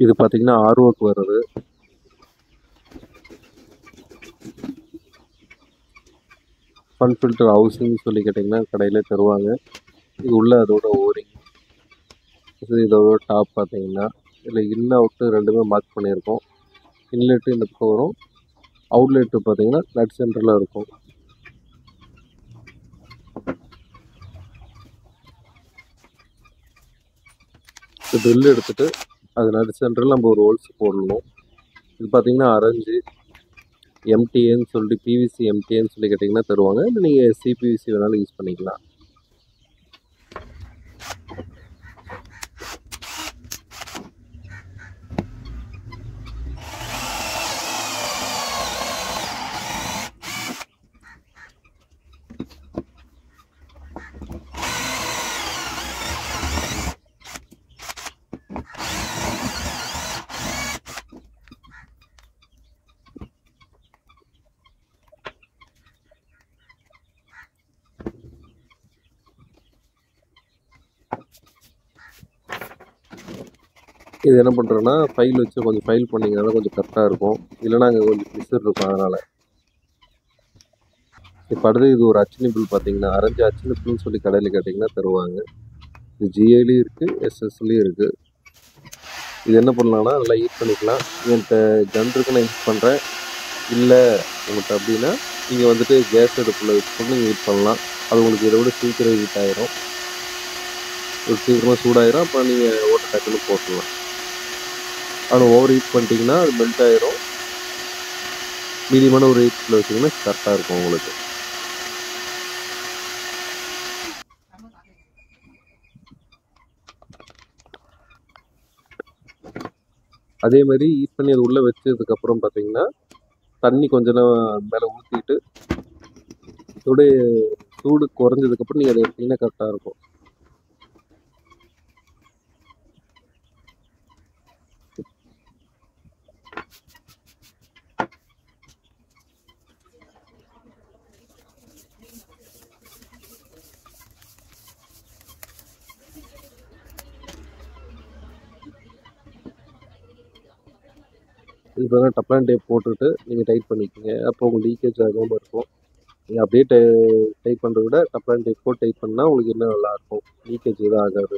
இது பார்த்தீங்கன்னா ஆர்ஓக்கு வர்றது ஃபன் ஃபில்டர் ஹவுசிங் சொல்லி கேட்டிங்கன்னா கடையில் தருவாங்க இது உள்ள அதோட ஓரிங் இது இதோட டாப் பார்த்தீங்கன்னா இதில் இன் அவுட்டு ரெண்டுமே மார்க் பண்ணியிருக்கோம் இன்லெட்டு இந்த பக்கம் வரும் அவுட்லெட்டு பார்த்தீங்கன்னா நட் சென்டரில் இருக்கும் ட்ரில் எடுத்துட்டு அது நடு சென்டரில் நம்ம ஒரு ஹோல்ஸ் போடணும் இது பார்த்தீங்கன்னா அரைஞ்சு எம்டிஏன்னு சொல்லிட்டு பிவிசி எம்டிஏன்னு சொல்லி கேட்டிங்கன்னா தருவாங்க இல்லை நீங்கள் சிபிவிசி வேணாலும் யூஸ் பண்ணிக்கலாம் இது என்ன பண்ணுறோன்னா ஃபைல் வச்சு கொஞ்சம் ஃபைல் பண்ணிங்கன்னா கொஞ்சம் கரெக்டாக இருக்கும் இல்லைன்னா அங்கே கொஞ்சம் பிசர் இருக்கும் அதனால் இப்போ அடுத்து இது ஒரு அச்சினிபிள் பார்த்தீங்கன்னா அரைஞ்சு அச்சினிபிள்னு சொல்லி கடையில் கேட்டிங்கன்னா தருவாங்க இது ஜிஏலையும் இருக்குது எஸ்எஸ்லேயும் இருக்குது இது என்ன பண்ணலாம்னா நல்லா யூஸ் பண்ணிக்கலாம் என்கிட்ட கன் இருக்கு நான் யூஸ் பண்ணுறேன் இல்லை உங்கள்கிட்ட அப்படின்னா நீங்கள் வந்துட்டு கேஸ் அடுப்பில் யூஸ் பண்ணி நீங்கள் யூஸ் பண்ணலாம் அது உங்களுக்கு இதை விட சீக்கிரம் ஹீட் ஆயிரும் ஒரு சீக்கிரமாக சூடாயிரும் அப்புறம் நீங்கள் ஓட்ட டக்குன்னு போட்டுடலாம் ஆனால் ஓவர் ஹீட் பண்ணிட்டீங்கன்னா அது மெல்ட் ஆயிரும் மீடியமான ஒரு ஹீட்டில் வச்சிங்கன்னா கரெக்டாக இருக்கும் உங்களுக்கு அதே மாதிரி ஹீட் பண்ணி அது உள்ளே வச்சதுக்கப்புறம் பார்த்தீங்கன்னா தண்ணி கொஞ்ச நேரம் மேலே ஊற்றிட்டு இதோடைய சூடு குறைஞ்சதுக்கப்புறம் நீங்கள் அதை எடுத்தீங்கன்னா கரெக்டாக இருக்கும் இது பார்த்தா டப்ளான் டேப் போட்டுட்டு நீங்கள் டைட் பண்ணிக்கோங்க அப்போ உங்களுக்கு லீக்கேஜ் ஆகாமல் இருக்கும் நீங்கள் அப்படியே டை டைப் பண்ணுறத விட டப்ளான் டேப் போட்டு டைப் பண்ணால் உங்களுக்கு இன்னும் நல்லாயிருக்கும் லீக்கேஜ் எதுவும் ஆகாது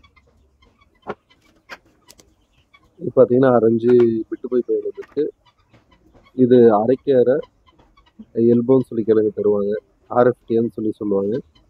இது பார்த்தீங்கன்னா அரைஞ்சு விட்டு போய் போயிடுறதுக்கு இது அரைக்கிற எல்போன்னு சொல்லி கிழங்கு தருவாங்க ஆர்எஃப்டின்னு சொல்லி சொல்லுவாங்க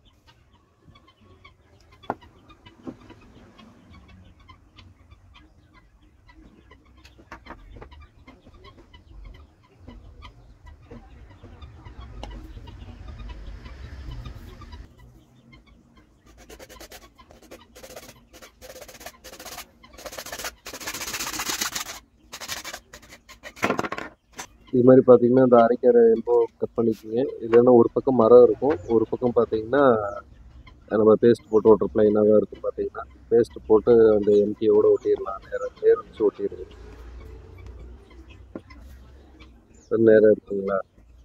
இது மாதிரி பார்த்தீங்கன்னா இந்த அரைக்கிற எல்போ கட் பண்ணிக்கோங்க இல்லைன்னா ஒரு பக்கம் மரம் இருக்கும் ஒரு பக்கம் பார்த்தீங்கன்னா நம்ம பேஸ்ட் போட்டு ஓட்டுற பிளைனாக தான் இருக்கும் பார்த்தீங்கன்னா பேஸ்ட் போட்டு அந்த எம்டியோட ஒட்டிடலாம் நேரம் நேரம் வச்சு ஒட்டிடுங்க நேரம் இருக்குங்களா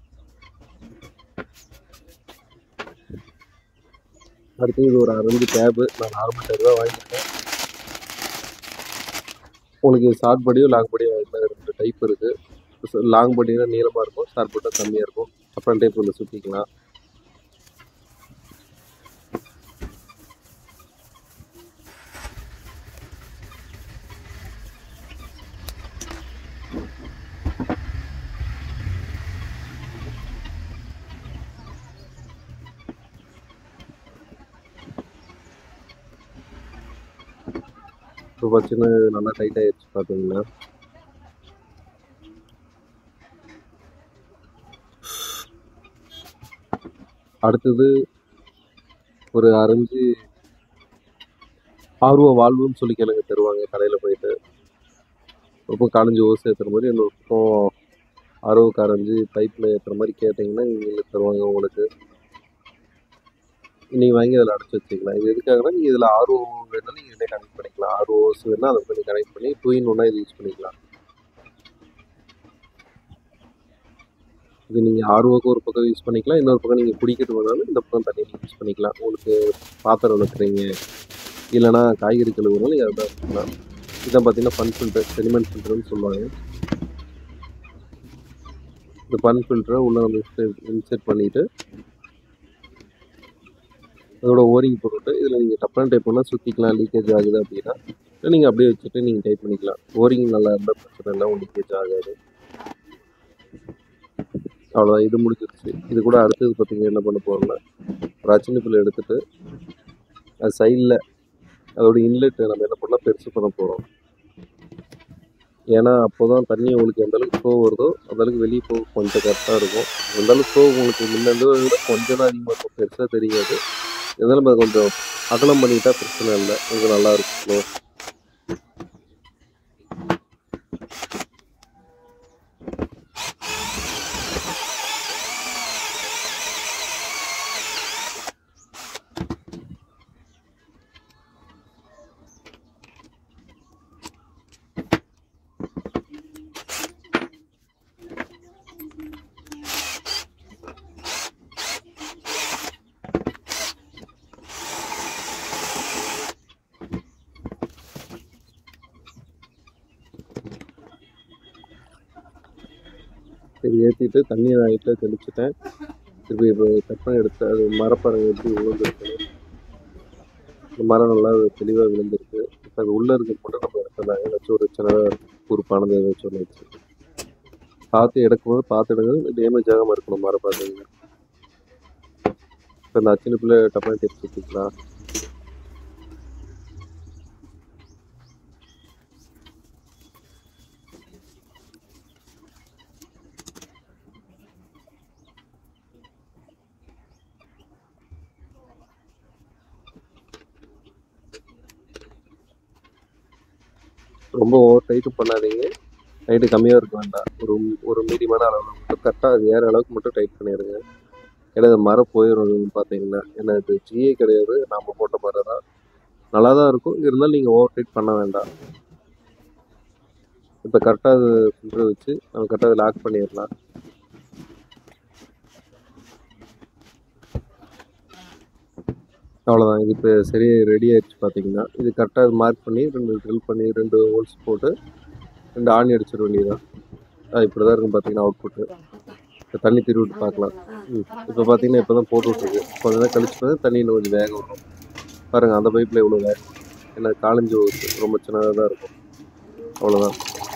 அடுத்து இது ஒரு அரைஞ்சு டேபு நான் நார்மல் டேப் தான் வாங்கியிருக்கேன் உங்களுக்கு ஷார்ட் படியோ லாங் படியோ வாங்கிக்கலாம் ரெண்டு டைப் இருக்குது லாங் படினா நீளமாக இருக்கும் ஷார்ட் பட்டா கம்மியாக இருக்கும் அப்புறம் டைப் வந்து சுற்றிக்கலாம் இப்போ பார்த்தீங்கன்னா இது நல்லா டைட் ஆயிடுச்சு பார்த்தீங்கன்னா அடுத்தது ஒரு அரைஞ்சு ஆர்வ வாழ்வுன்னு சொல்லி கேளுங்க தருவாங்க கடையில் போயிட்டு ரொம்ப காலஞ்சு ஓசை ஏற்றுற மாதிரி இன்னொரு பக்கம் ஆர்வக்கு அரைஞ்சு பைப்பில் ஏற்றுற மாதிரி கேட்டிங்கன்னா இவங்க தருவாங்க உங்களுக்கு நீங்கள் வாங்கி அதில் அடைச்சி வச்சுக்கலாம் இது எதுக்காகனா நீங்கள் இதில் ஆர்ஓ வேணால் நீங்கள் இதில் கனெக்ட் பண்ணிக்கலாம் ஆர்ஓஸ் வேணால் அதை பண்ணி கனெக்ட் பண்ணி டூ இன் ஒன்றா இது யூஸ் பண்ணிக்கலாம் இது நீங்கள் ஆர்ஓக்கு ஒரு பக்கம் யூஸ் பண்ணிக்கலாம் இன்னொரு பக்கம் நீங்கள் குடிக்கிறது வேணாலும் இந்த பக்கம் தண்ணி யூஸ் பண்ணிக்கலாம் உங்களுக்கு பாத்திரம் விளக்குறீங்க இல்லைனா காய்கறி கழுவுனாலும் நீங்கள் அதை தான் வச்சுக்கலாம் இதான் பார்த்தீங்கன்னா ஃபன் ஃபில்டர் செடிமெண்ட் ஃபில்டர்னு சொல்லுவாங்க இந்த ஃபன் ஃபில்டரை உள்ளே நம்ம இன்செர்ட் பண்ணிவிட்டு அதோட ஓரிங் போட்டுட்டு இதில் நீங்கள் டப்பான டைப் பண்ணால் சுற்றிக்கலாம் லீக்கேஜ் ஆகுது அப்படின்னா நீங்கள் அப்படியே வச்சுட்டு நீங்கள் டைப் பண்ணிக்கலாம் ஓரிங் நல்லா இருந்தால் பிரச்சனை இல்லை ஒன்றும் லீக்கேஜ் ஆகாது அவ்வளோதான் இது முடிஞ்சிருச்சு இது கூட அடுத்தது பார்த்தீங்கன்னா என்ன பண்ண போகிறோம்னா ஒரு அச்சினி பிள்ளை எடுத்துட்டு அது சைடில் அதோட இன்லெட் நம்ம என்ன பண்ணால் பெருசு பண்ண போகிறோம் ஏன்னா அப்போ தான் தண்ணி உங்களுக்கு எந்த அளவுக்கு ஃப்ளோ வருதோ அந்த அளவுக்கு வெளியே போக கொஞ்சம் கரெக்டாக இருக்கும் எந்த அளவுக்கு ஃப்ளோ உங்களுக்கு முன்னாடி விட கொஞ்சம் தான் அதிகமாக இருக்கும் பெருசாக தெரியாது இருந்தாலும் அதை கொஞ்சம் அகலம் பண்ணிட்டா பிரச்சனை இல்லை கொஞ்சம் நல்லா இருக்கும் ஃப்ளோ இது ஏற்றிட்டு தண்ணி ஆகிட்டு தெளிச்சுட்டேன் திருப்பி இப்போ கப்பம் எடுத்து அது மரப்பாருங்க எப்படி விழுந்துருக்கு இந்த மரம் நல்லா தெளிவாக விழுந்திருக்கு இப்போ அது உள்ளே இருக்க மட்டும் நம்ம எடுத்துடலாம் ஏதாச்சும் ஒரு சின்னதாக குறிப்பானது ஏதாச்சும் ஒன்று வச்சு பார்த்து எடுக்கும்போது பார்த்து எடுக்கிறது டேமேஜ் ஆகாமல் இருக்கணும் மரம் பார்த்தீங்கன்னா இப்போ இந்த அச்சினுக்குள்ளே டப்பாக டெப்ஸ் வச்சுக்கலாம் ரொம்ப ஓவர் டைட்டும் பண்ணாதீங்க டைட்டு கம்மியாக இருக்க வேண்டாம் ஒரு ஒரு மீடியமான அளவு மட்டும் கரெக்டாக அது ஏற அளவுக்கு மட்டும் டைட் பண்ணிடுங்க ஏன்னா இது மரம் போயிடும் பார்த்தீங்கன்னா ஏன்னா இது ஜிஏ கிடையாது நாம் போட்ட மரம் தான் நல்லா தான் இருக்கும் இருந்தாலும் நீங்கள் ஓவர் டைட் பண்ண வேண்டாம் இப்போ கரெக்டாக அது ஃபில்டர் வச்சு நம்ம கரெக்டாக அதை லாக் பண்ணிடலாம் அவ்வளோதான் இது இப்போ சரி ரெடி ஆயிடுச்சு பார்த்தீங்கன்னா இது கரெக்டாக இது மார்க் பண்ணி ரெண்டு ட்ரில் பண்ணி ரெண்டு ஹோல்ஸ் போட்டு ரெண்டு ஆணி அடிச்சிட வேண்டியதுதான் அது இப்படி தான் இருக்கும் பார்த்தீங்கன்னா அவுட்புட்டு இப்போ தண்ணி திருவி விட்டு பார்க்கலாம் ம் இப்போ பார்த்தீங்கன்னா இப்போ தான் போட்டு விட்ருக்கு கொஞ்ச நேரம் கழிச்சு பார்த்தா தண்ணி இன்னும் கொஞ்சம் வேகம் வரும் பாருங்கள் அந்த பைப்பில் எவ்வளோ வேகம் ஏன்னா காலஞ்சு போகுது ரொம்ப சின்னதாக தான் இருக்கும் அவ்வளோதான்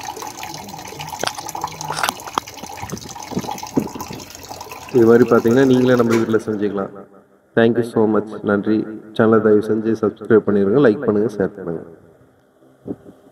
இது மாதிரி பார்த்தீங்கன்னா நீங்களே நம்ம வீட்டில் செஞ்சுக்கலாம் தேங்க்யூ ஸோ மச் நன்றி சேனலை தயவு செஞ்சு சப்ஸ்கிரைப் பண்ணிடுங்க லைக் பண்ணுங்கள் ஷேர் பண்ணுங்கள்